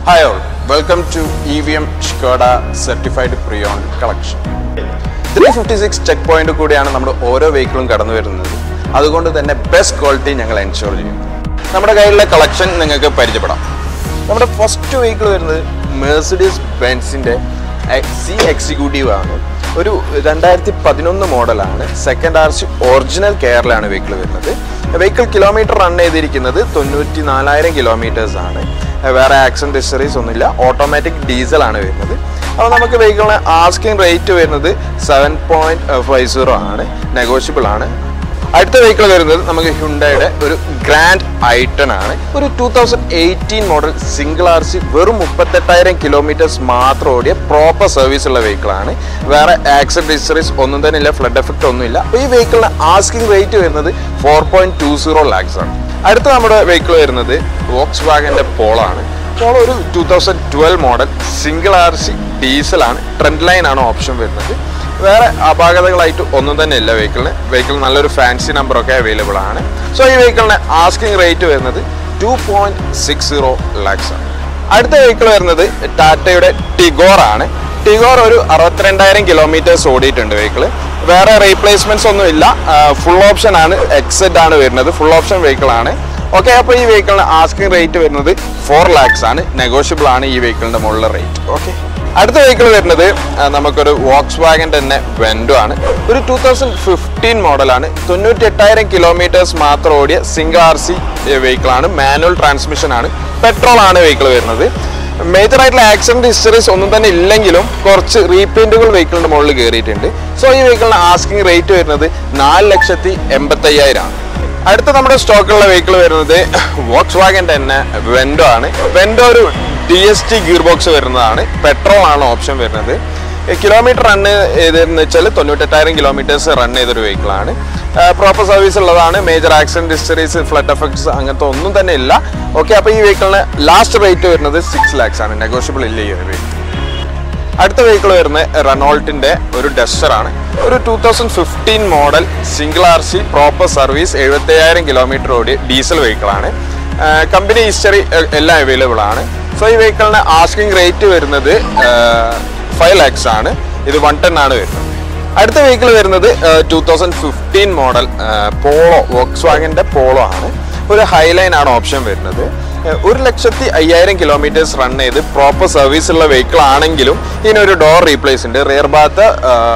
Hi all, welcome to EVM Skoda Certified Pre-Owned Collection. Three fifty six check point കൂടിയാണ് നമ്മുടെ ഓരോ വെഹിക്കിളും കടന്നു വരുന്നത് അതുകൊണ്ട് തന്നെ ബെസ്റ്റ് ക്വാളിറ്റി ഞങ്ങൾ എൻഷുർ ചെയ്യും നമ്മുടെ കയ്യിലുള്ള കളക്ഷൻ നിങ്ങൾക്ക് പരിചയപ്പെടാം നമ്മുടെ ഫസ്റ്റ് വെഹിക്കിൾ വരുന്നത് മേഴ്സിഡീസ് ബെൻസിൻ്റെ സി എക്സിക്യൂട്ടീവ് ആണ് ഒരു രണ്ടായിരത്തി പതിനൊന്ന് മോഡലാണ് സെക്കൻഡ് ആർ സി ഒറിജിനൽ കെയറിലാണ് വെഹിക്കിൾ വരുന്നത് വെഹിക്കിൾ കിലോമീറ്റർ റൺ ചെയ്തിരിക്കുന്നത് തൊണ്ണൂറ്റി നാലായിരം കിലോമീറ്റേഴ്സ് ആണ് വേറെ ആക്സിഡന്റ് ഹിസ്റ്ററീസ് ഒന്നുമില്ല ഓട്ടോമാറ്റിക് ഡീസൽ ആണ് വരുന്നത് അപ്പോൾ നമുക്ക് വെഹിക്കിളിന് ആസ്കിംഗ് റേറ്റ് വരുന്നത് സെവൻ പോയിന്റ് ഫൈവ് സീറോ ആണ് നെഗോഷ്യബിൾ ആണ് അടുത്ത വെഹിക്കിൾ വരുന്നത് നമുക്ക് ഹ്യുണ്ടയുടെ ഒരു ഗ്രാൻഡ് ഐട്ടൺ ആണ് ഒരു two thousand eighteen model single R C വെറും മുപ്പത്തെട്ടായിരം കിലോമീറ്റേഴ്സ് മാത്രം ഓടിയ പ്രോപ്പർ സർവീസ് ഉള്ള വെഹിക്കിളാണ് വേറെ ആക്സിഡന്റ് ഹിസ്റ്ററീസ് ഒന്നും തന്നെ ഇല്ല ഫ്ലഡ് എഫക്റ്റ് ഒന്നുമില്ല അപ്പോൾ ഈ വെഹിക്കിളിന് ആസ്കിംഗ് റേറ്റ് വരുന്നത് four point two zero lakhs ആണ് അടുത്ത നമ്മുടെ വെഹിക്കിൾ വരുന്നത് വോക്സ് വാഗന്റെ പോളാണ് പോളോ ഒരു two thousand twelve model single R C ഡീസലാണ് ട്രെൻഡ് ലൈൻ ആണ് ഓപ്ഷൻ വരുന്നത് വേറെ അപാകതകളായിട്ട് ഒന്നും തന്നെ ഇല്ല വെഹിക്കിളിന് വെഹിക്കിൾ നല്ലൊരു ഫാൻസി നമ്പർ ഒക്കെ അവൈലബിൾ ആണ് സോ ഈ വെഹിക്കിളിന് ആസ്കിംഗ് റേറ്റ് വരുന്നത് two point six zero lakhs ആണ് അടുത്ത വെഹിക്കിൾ വരുന്നത് ടാറ്റയുടെ ടിഗോർ ആണ് ടിഗോർ ഒരു അറുപത്തിരണ്ടായിരം കിലോമീറ്റേഴ്സ് ഓടിയിട്ടുണ്ട് വെഹിക്കിൾ വേറെ റീപ്ലേസ്മെന്റ്സ് ഒന്നും ഇല്ല ഫുൾ ഓപ്ഷൻ ആണ് എക്സെഡ് ആണ് വരുന്നത് ഫുൾ ഓപ്ഷൻ വെഹിക്കിൾ ആണ് ഓക്കെ അപ്പോൾ ഈ വെഹിക്കിളിന് ആസ്കിംഗ് റേറ്റ് വരുന്നത് ഫോർ ലാക്സ് ആണ് നെഗോഷ്യബിൾ ആണ് ഈ വെഹിക്കിളിന്റെ മുകളിലെ റേറ്റ് ഓക്കെ അടുത്ത വെഹിക്കിൾ വരുന്നത് ആ, നമുക്കൊരു വോക്സ് വാഗൻ തന്നെ വെൻഡോ ആണ് ഒരു ടൂ തൗസൻഡ് ഫിഫ്റ്റീൻ മോഡലാണ് തൊണ്ണൂറ്റി എട്ടായിരം കിലോമീറ്റേഴ്സ് മാത്രം ഓടിയ സിംഗിൾ ആർ സി വെഹിക്കിൾ ആണ് മാനുവൽ ട്രാൻസ്മിഷൻ ആണ് പെട്രോൾ ആണ് വെഹിക്കിൾ വരുന്നത് മേജർ ആയിട്ടുള്ള ആക്സിഡന്റ് ഹിസ്റ്ററീസ് ഒന്നും തന്നെ ഇല്ലെങ്കിലും കുറച്ച് റീപെയിന്റുകൾ വെഹിക്കിളിന്റെ മുകളിൽ കയറിയിട്ടുണ്ട് സോ ഈ വെഹിക്കിളിന് ആസ്കിംഗ് റേറ്റ് വരുന്നത് നാല് ലക്ഷത്തി എൺപത്തി അയ്യായിരം ആണ് അടുത്ത നമ്മുടെ സ്റ്റോക്കിലുള്ള വെഹിക്കിൾ വരുന്നത് വോക്സ് വാഗൻ തന്നെ വെൻഡോ ആണ് വെൻഡോ ഒരു D S T gear box വരുന്നതാണ് പെട്രോൾ ആണ് ഓപ്ഷൻ വരുന്നത് കിലോമീറ്റർ റൺ ചെയ്തതെന്ന് വെച്ചാൽ തൊണ്ണൂറ്റെട്ടായിരം കിലോമീറ്റേഴ്സ് റൺ ചെയ്തൊരു വെഹിക്കിളാണ് പ്രോപ്പർ സർവീസ് ഉള്ളതാണ് major accident histories flood effects അങ്ങനത്തെ ഒന്നും തന്നെ ഇല്ല ഓക്കെ അപ്പോൾ ഈ വെഹിക്കിളിന് ലാസ്റ്റ് റേറ്റ് വരുന്നത് സിക്സ് ലാക്സ് ആണ് നെഗോഷ്യബിൾ ഇല്ല ഈ ഒരു വെഹിക്കിൾ അടുത്ത വെഹിക്കിൾ വരുന്നത് റെനോൾട്ടിന്റെ ഒരു ഡസ്റ്റർ ആണ് ഒരു two thousand fifteen model single R C proper service എഴുപത്തി അയ്യായിരം കിലോമീറ്റർ ഓടിയ ഡീസൽ വെഹിക്കിൾ ആണ് കമ്പനി ഹിസ്റ്ററി എല്ലാം അവൈലബിൾ ആണ് സോ ഈ വെഹിക്കിളിന് ആസ്കിംഗ് റേറ്റ് വരുന്നത് ഫൈവ് ലാക്സ് ആണ് ഇത് വൺ ടെൻ ആണ് വരുന്നത് അടുത്ത വെഹിക്കിൾ വരുന്നത് two thousand fifteen model Polo വോക്സ് വാഗന്റെ പോളോ ആണ് ഒരു ഹൈലൈൻ ആണ് ഓപ്ഷൻ വരുന്നത് ഏഹ് ഒരു ലക്ഷത്തി അയ്യായിരം കിലോമീറ്റേഴ്സ് റൺ ചെയ്ത് പ്രോപ്പർ സർവീസ് ഉള്ള വെഹിക്കിൾ ആണെങ്കിലും ഇതിനൊരു ഡോർ റീപ്ലേസ് ഉണ്ട് റിയർ ഭാഗത്ത്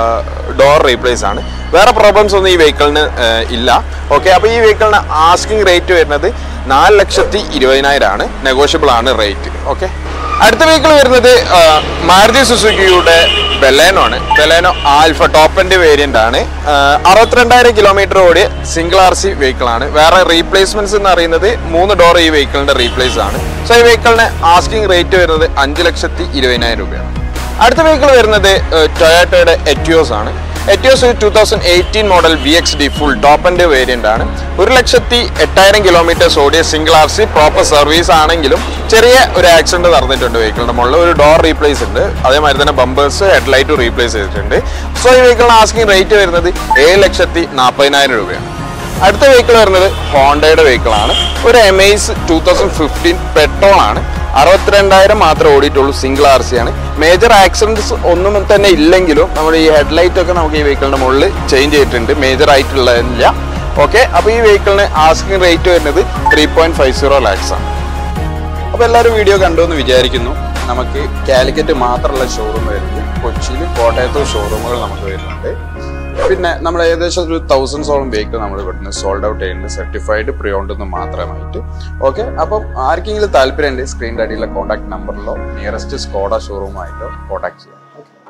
ഡോർ റീപ്ലേസ് ആണ് വേറെ പ്രോബ്ലംസ് ഒന്നും ഈ വെഹിക്കിളിന് ഇല്ല ഓക്കെ അപ്പോൾ ഈ വെഹിക്കിളിന് ആസ്കിംഗ് റേറ്റ് വരുന്നത് നാല് ലക്ഷത്തി ഇരുപതിനായിരം ആണ് നെഗോഷ്യബിൾ ആണ് റേറ്റ് ഓക്കെ അടുത്ത വെഹിക്കിൾ വരുന്നത് ആ, മാരുതി സുസുക്കിയുടെ ബെലേനോ ആണ് Baleno alpha top end variant ആണ് ആ, അറുപത്തിരണ്ടായിരം കിലോമീറ്റർ ഓടിയ സിംഗിൾ ആർ സി വെഹിക്കിൾ ആണ് വേറെ റീപ്ലേസ്മെന്റ്സ് എന്ന് പറയുന്നത് മൂന്ന് ഡോർ ഈ വെഹിക്കിളിന്റെ റീപ്ലേസ് ആണ് സോ ഈ വെഹിക്കിളിന് ആസ്കിംഗ് റേറ്റ് വരുന്നത് അഞ്ച് ലക്ഷത്തി ഇരുപതിനായിരം രൂപയാണ് അടുത്ത വെഹിക്കിൾ വരുന്നത് ടൊയാറ്റോയുടെ എറ്റിയോസ് ആണ് Etios two thousand eighteen model V X D full top and variant ആണ് ഒരു ലക്ഷത്തി എട്ടായിരം കിലോമീറ്റേഴ്സ് ഓടിയ single R C proper service ആണെങ്കിലും ചെറിയ ഒരു ആക്സിഡന്റ് നടന്നിട്ടുണ്ട് വെഹിക്കിളിന്റെ മുകളിൽ ഒരു ഡോർ റീപ്ലേസ് ഉണ്ട് അതേമാതിരി തന്നെ ബമ്പേഴ്സ് ഹെഡ്ലൈറ്റ് റീപ്ലേസ് ചെയ്തിട്ടുണ്ട് സോ ഈ വെഹിക്കിളിന് ആസ്കിംഗ് റേറ്റ് വരുന്നത് ഏഴ് ലക്ഷത്തി നാൽപ്പതിനായിരം രൂപയാണ് അടുത്ത വെഹിക്കിൾ വരുന്നത് ഹോണ്ടയുടെ വെഹിക്കിൾ ആണ് ഒരു Amaze two thousand fifteen petrol ആണ് അറുപത്തിരണ്ടായിരം മാത്രമേ ഓടിയിട്ടുള്ളൂ സിംഗിൾ ആർ സി ആണ് മേജർ ആക്സിഡൻറ്റ്സ് ഒന്നും തന്നെ ഇല്ലെങ്കിലും നമ്മൾ ഈ ഹെഡ്ലൈറ്റ് ഒക്കെ നമുക്ക് ഈ വെഹിക്കിളിന്റെ മുകളിൽ ചേഞ്ച് ചെയ്തിട്ടുണ്ട് മേജർ ആയിട്ടുള്ളതില്ല ഓക്കെ അപ്പോൾ ഈ വെഹിക്കിളിന് ആസ്കിംഗ് റേറ്റ് വരുന്നത് three point five zero lakhs ആണ് അപ്പോൾ എല്ലാവരും വീഡിയോ കണ്ടു എന്ന് വിചാരിക്കുന്നു നമുക്ക് കാലിക്കറ്റ് മാത്രമുള്ള ഷോറൂം വരുന്നത് കൊച്ചിയിൽ കോട്ടയത്തും ഷോറൂമുകൾ നമുക്ക് വരുന്നുണ്ട് പിന്നെ നമ്മൾ ഏകദേശം ഒരു തൗസൻഡ്സോളം വെഹിക്കിൾ നമ്മൾ ഇവിടുന്ന് സോൾഡ് ഔട്ട് ചെയ്യുന്നുണ്ട് സർട്ടിഫൈഡ് പ്രിയോണ്ട് എന്ന് മാത്രമായിട്ട് ഓക്കെ അപ്പം ആർക്കെങ്കിലും താല്പര്യമുണ്ട് സ്ക്രീനിൻ്റെ അടിയിലെ കോൺടാക്ട് നമ്പറിലോ നിയറസ്റ്റ് സ്കോഡ ഷോറൂമായിട്ടോ കോൺടാക്ട് ചെയ്യാം